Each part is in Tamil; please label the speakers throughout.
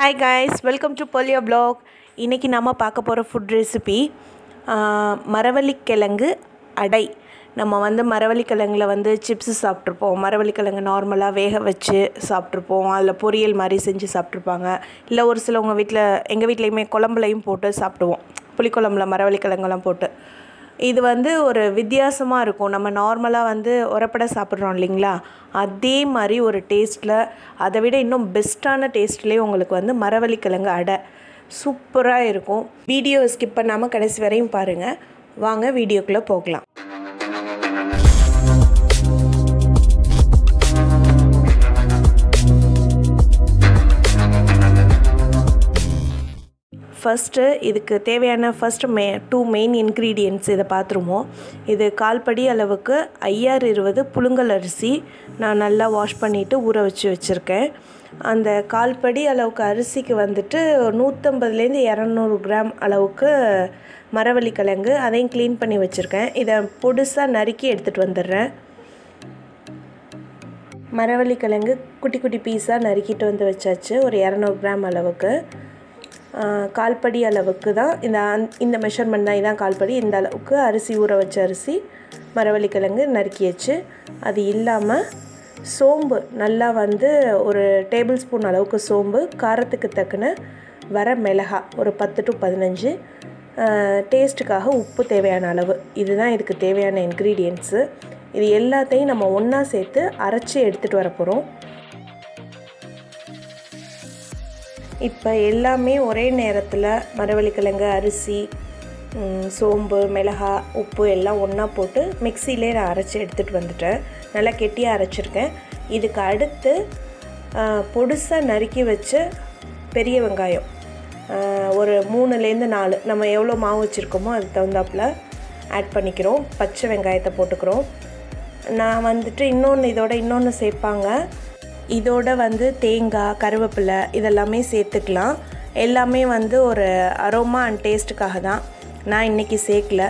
Speaker 1: hi guys welcome to Poliyo blog இன்றைக்கி நம்ம பார்க்க போகிற ஃபுட் ரெசிபி மரவள்ளிக்கிழங்கு அடை நம்ம வந்து மரவள்ளிக்கிழங்குல வந்து சிப்ஸு சாப்பிட்ருப்போம் மரவள்ளிக்கிழங்கு நார்மலாக வேக வச்சு சாப்பிட்ருப்போம் அதில் பொரியல் மாதிரி செஞ்சு சாப்பிட்ருப்பாங்க இல்லை ஒரு சிலவங்க வீட்டில் எங்கள் வீட்லேயுமே குழம்புலையும் போட்டு சாப்பிடுவோம் புளிக்குழம்புல மரவள்ளிக்கிழங்கெல்லாம் போட்டு இது வந்து ஒரு வித்தியாசமாக இருக்கும் நம்ம நார்மலாக வந்து உரப்பட சாப்பிட்றோம் இல்லைங்களா அதே மாதிரி ஒரு டேஸ்ட்டில் அதை விட இன்னும் பெஸ்ட்டான டேஸ்ட்லேயே உங்களுக்கு வந்து மரவள்ளிக்கிழங்கு அடை சூப்பராக இருக்கும் வீடியோ ஸ்கிப் பண்ணாமல் கடைசி வரையும் பாருங்கள் வாங்க வீடியோக்குள்ளே போகலாம் ஃபஸ்ட்டு இதுக்கு தேவையான first may two main ingredients இதை பார்த்துருவோம் இது கால்படி அளவுக்கு ஐஆர் இருபது புழுங்கல் அரிசி நான் நல்லா வாஷ் பண்ணிவிட்டு ஊற வச்சு வச்சுருக்கேன் அந்த கால்படி அளவுக்கு அரிசிக்கு வந்துட்டு நூற்றம்பதுலேருந்து இரநூறு கிராம் அளவுக்கு மரவள்ளிக்கிழங்கு அதையும் க்ளீன் பண்ணி வச்சுருக்கேன் இதை பொடுசாக நறுக்கி எடுத்துகிட்டு வந்துடுறேன் மரவள்ளிக்கிழங்கு குட்டி குட்டி பீஸாக நறுக்கிட்டு வந்து வச்சாச்சு ஒரு இரநூறு கிராம் அளவுக்கு கால்படி அளவுக்கு தான் இந்த இந்த மெஷர்மெண்ட் தான் இதான் கால்படி இந்த அளவுக்கு அரிசி ஊற வச்ச அரிசி மரவள்ளிக்கிழங்கு நறுக்கியாச்சு அது இல்லாமல் சோம்பு நல்லா வந்து ஒரு டேபிள் ஸ்பூன் அளவுக்கு சோம்பு காரத்துக்கு தக்கன வர மிளகா ஒரு பத்து டு பதினஞ்சு டேஸ்ட்டுக்காக உப்பு தேவையான அளவு இதுதான் இதுக்கு தேவையான இன்க்ரீடியன்ட்ஸு இது எல்லாத்தையும் நம்ம ஒன்றா சேர்த்து அரைச்சி எடுத்துகிட்டு வர போகிறோம் இப்போ எல்லாமே ஒரே நேரத்தில் மரவள்ளிக்கிழங்கு அரிசி சோம்பு மிளகா உப்பு எல்லாம் ஒன்றா போட்டு மிக்சிலே நான் அரைச்சி எடுத்துகிட்டு வந்துட்டேன் நல்லா கெட்டியாக அரைச்சிருக்கேன் இதுக்கு அடுத்து பொடுசாக நறுக்கி வச்ச பெரிய வெங்காயம் ஒரு மூணுலேருந்து நாலு நம்ம எவ்வளோ மாவு வச்சுருக்கோமோ அதுக்கு தகுந்தாப்பில் ஆட் பண்ணிக்கிறோம் பச்சை வெங்காயத்தை போட்டுக்கிறோம் நான் வந்துட்டு இன்னொன்று இதோட இன்னொன்று சேர்ப்பாங்க இதோட வந்து தேங்காய் கருவேப்பிலை இதெல்லாமே சேர்த்துக்கலாம் எல்லாமே வந்து ஒரு அரோமா அண்ட் டேஸ்ட்டுக்காக தான் நான் இன்றைக்கி சேர்க்கல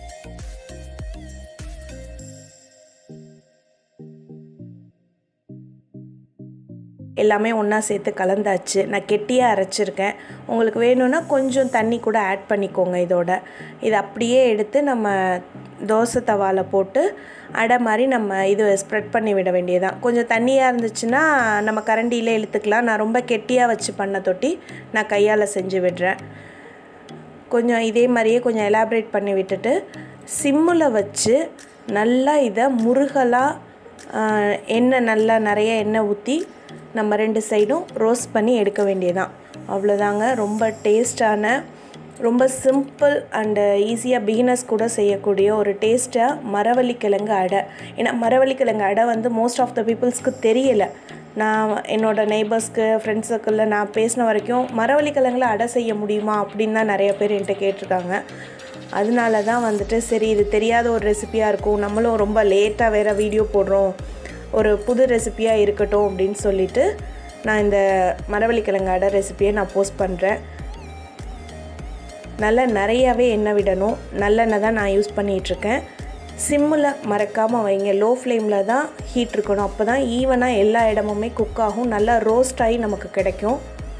Speaker 1: எல்லாமே ஒன்றா சேர்த்து கலந்தாச்சு நான் கெட்டியாக அரைச்சிருக்கேன் உங்களுக்கு வேணும்னா கொஞ்சம் தண்ணி கூட ஆட் பண்ணிக்கோங்க இதோட இதை அப்படியே எடுத்து நம்ம தோசை தவாவில் போட்டு அடை மாதிரி நம்ம இது ஸ்ப்ரெட் பண்ணி விட வேண்டியதான் கொஞ்சம் தண்ணியாக இருந்துச்சுன்னா நம்ம கரண்டியில் இழுத்துக்கலாம் நான் ரொம்ப கெட்டியாக வச்சு பண்ண தொட்டி நான் கையால் செஞ்சு விடுறேன் கொஞ்சம் இதே மாதிரியே கொஞ்சம் எலாப்ரேட் பண்ணி விட்டுட்டு சிம்மில் வச்சு நல்லா இதை முருகலாக எண்ணெய் நல்லா நிறைய எண்ணெய் ஊற்றி நம்ம ரெண்டு சைடும் ரோஸ்ட் பண்ணி எடுக்க வேண்டியதான் அவ்வளோதாங்க ரொம்ப டேஸ்டான ரொம்ப சிம்பிள் அண்டு ஈஸியாக பிகினர்ஸ் கூட செய்யக்கூடிய ஒரு டேஸ்ட்டாக மரவள்ளிக்கிழங்கு அடை ஏன்னா மரவள்ளிக்கிழங்கு அடை வந்து மோஸ்ட் ஆஃப் த பீப்புள்ஸ்க்கு தெரியலை நான் என்னோடய நெய்பர்ஸ்க்கு ஃப்ரெண்ட்ஸ் சர்க்கிளில் நான் பேசின வரைக்கும் மரவள்ளிக்கிழங்குல அடை செய்ய முடியுமா அப்படின்னு தான் நிறைய பேர் என்கிட்ட கேட்டிருக்காங்க அதனால தான் வந்துட்டு சரி இது தெரியாத ஒரு ரெசிபியாக இருக்கும் நம்மளும் ரொம்ப லேட்டாக வேறு வீடியோ போடுறோம் ஒரு புது ரெசிப்பியாக இருக்கட்டும் அப்படின்னு சொல்லிட்டு நான் இந்த மரவள்ளிக்கிழங்கு அடை ரெசிப்பியை நான் போஸ்ட் பண்ணுறேன் நல்லா நிறையாவே எண்ணெய் விடணும் நல்லெண்ணெய் தான் நான் யூஸ் பண்ணிகிட்ருக்கேன் சிம்மில் மறக்காமல் வைங்க லோ ஃப்ளேமில் தான் ஹீட் இருக்கணும் அப்போ தான் ஈவனாக எல்லா இடமுமே குக் ஆகும் நல்லா ரோஸ்ட் ஆகி நமக்கு கிடைக்கும்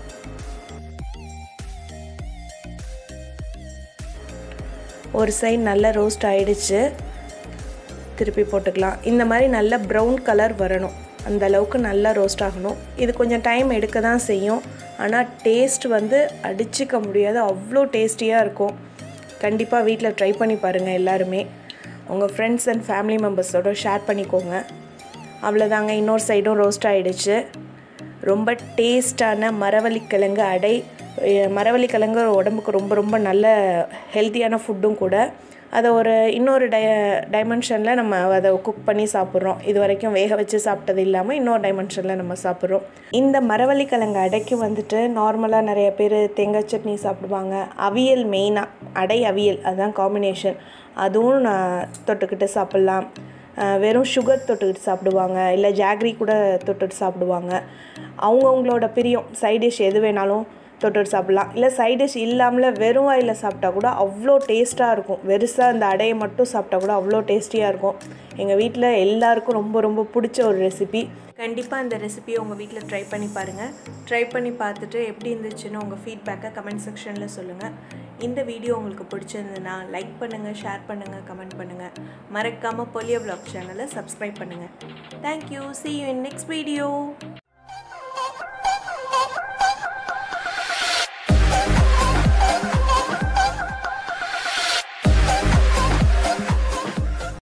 Speaker 1: ஒரு சைடு நல்லா ரோஸ்ட் ஆகிடுச்சு திருப்பி போட்டுக்கலாம் இந்த மாதிரி நல்ல ப்ரௌன் கலர் வரணும் அந்த அளவுக்கு நல்லா ரோஸ்ட் ஆகணும் இது கொஞ்சம் டைம் எடுக்க தான் செய்யும் ஆனால் டேஸ்ட் வந்து அடிச்சிக்க முடியாது அவ்வளோ டேஸ்டியாக இருக்கும் கண்டிப்பாக வீட்டில் ட்ரை பண்ணி பாருங்கள் எல்லாருமே உங்கள் ஃப்ரெண்ட்ஸ் அண்ட் ஃபேமிலி மெம்பர்ஸோட ஷேர் பண்ணிக்கோங்க அவ்வளோதாங்க இன்னொரு சைடும் ரோஸ்ட் ஆகிடுச்சு ரொம்ப டேஸ்டான மரவள்ளிக்கிழங்கு அடை மரவள்ளிக்கிழங்கு உடம்புக்கு ரொம்ப ரொம்ப நல்ல ஹெல்த்தியான ஃபுட்டும் கூட அதை ஒரு இன்னொரு டை டைமென்ஷனில் நம்ம அதை குக் பண்ணி சாப்பிட்றோம் இது வரைக்கும் வேக வச்சு சாப்பிட்டது இல்லாமல் இன்னொரு டைமென்ஷனில் நம்ம சாப்பிட்றோம் இந்த மரவள்ளிக்கிழங்கு அடைக்கு வந்துட்டு நார்மலாக நிறைய பேர் தேங்காய் சட்னி சாப்பிடுவாங்க அவியல் மெயினாக அடை அவியல் அதுதான் காம்பினேஷன் அதுவும் நான் தொட்டுக்கிட்டு சாப்பிட்லாம் வெறும் சுகர் தொட்டுக்கிட்டு சாப்பிடுவாங்க இல்லை ஜாக்ரி கூட தொட்டுட்டு சாப்பிடுவாங்க அவங்கவுங்களோட பிரியம் சைட் டிஷ் எது வேணாலும் தொட்டுட்டு சாப்பிட்லாம் இல்லை சைட் டிஷ் இல்லாமல் வெறும் வாயில் சாப்பிட்டா கூட அவ்வளோ டேஸ்ட்டாக இருக்கும் வெறுசாக இந்த அடையை மட்டும் சாப்பிட்டா கூட அவ்வளோ டேஸ்டியாக இருக்கும் எங்கள் வீட்டில் எல்லாருக்கும் ரொம்ப ரொம்ப பிடிச்ச ஒரு ரெசிபி கண்டிப்பாக இந்த ரெசிபியை உங்கள் வீட்டில் ட்ரை பண்ணி பாருங்கள் ட்ரை பண்ணி பார்த்துட்டு எப்படி இருந்துச்சுன்னு உங்கள் ஃபீட்பேக்கை கமெண்ட் செக்ஷனில் சொல்லுங்கள் இந்த வீடியோ உங்களுக்கு பிடிச்சிருந்ததுன்னா லைக் பண்ணுங்கள் ஷேர் பண்ணுங்கள் கமெண்ட் பண்ணுங்கள் மறக்காமல் பொலியோ vlog சேனலை சப்ஸ்கிரைப் பண்ணுங்கள் thank you see you in next video